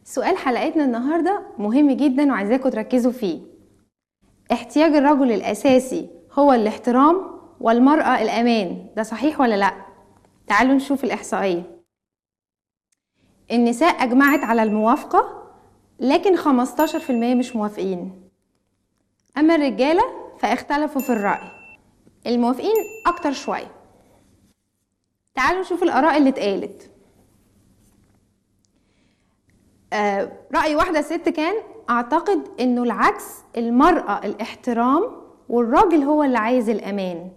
سؤال حلقتنا النهاردة مهم جدا وعايزاكم تركزوا فيه احتياج الرجل الأساسي هو الاحترام والمرأة الأمان ده صحيح ولا لأ؟ تعالوا نشوف الإحصائية النساء أجمعت على الموافقة لكن 15% مش موافقين أما الرجالة فاختلفوا في الرأي الموافقين أكتر شوية تعالوا نشوف الآراء اللي اتقالت آه، رأي واحدة ست كان أعتقد إنه العكس المرأة الاحترام والراجل هو اللي عايز الأمان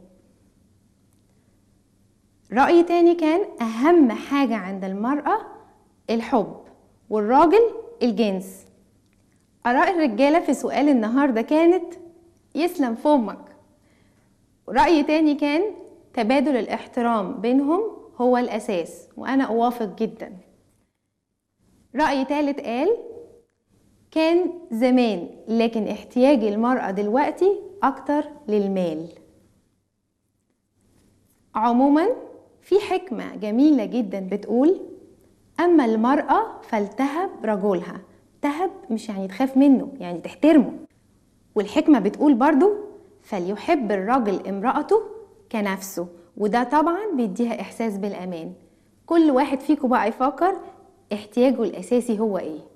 رأي تاني كان أهم حاجة عند المرأة الحب والراجل الجنس آراء الرجالة في سؤال النهاردة كانت يسلم فمك رأي تاني كان تبادل الاحترام بينهم هو الأساس وأنا أوافق جدا رأي تالت قال كان زمان لكن احتياج المرأة دلوقتي أكتر للمال عموما في حكمة جميلة جدا بتقول أما المرأة فلتهب رجلها تهب مش يعني تخاف منه يعني تحترمه والحكمة بتقول برضو فليحب الرجل امرأته كنفسه وده طبعا بيديها إحساس بالأمان كل واحد فيكم بقى يفكر احتياجه الأساسي هو إيه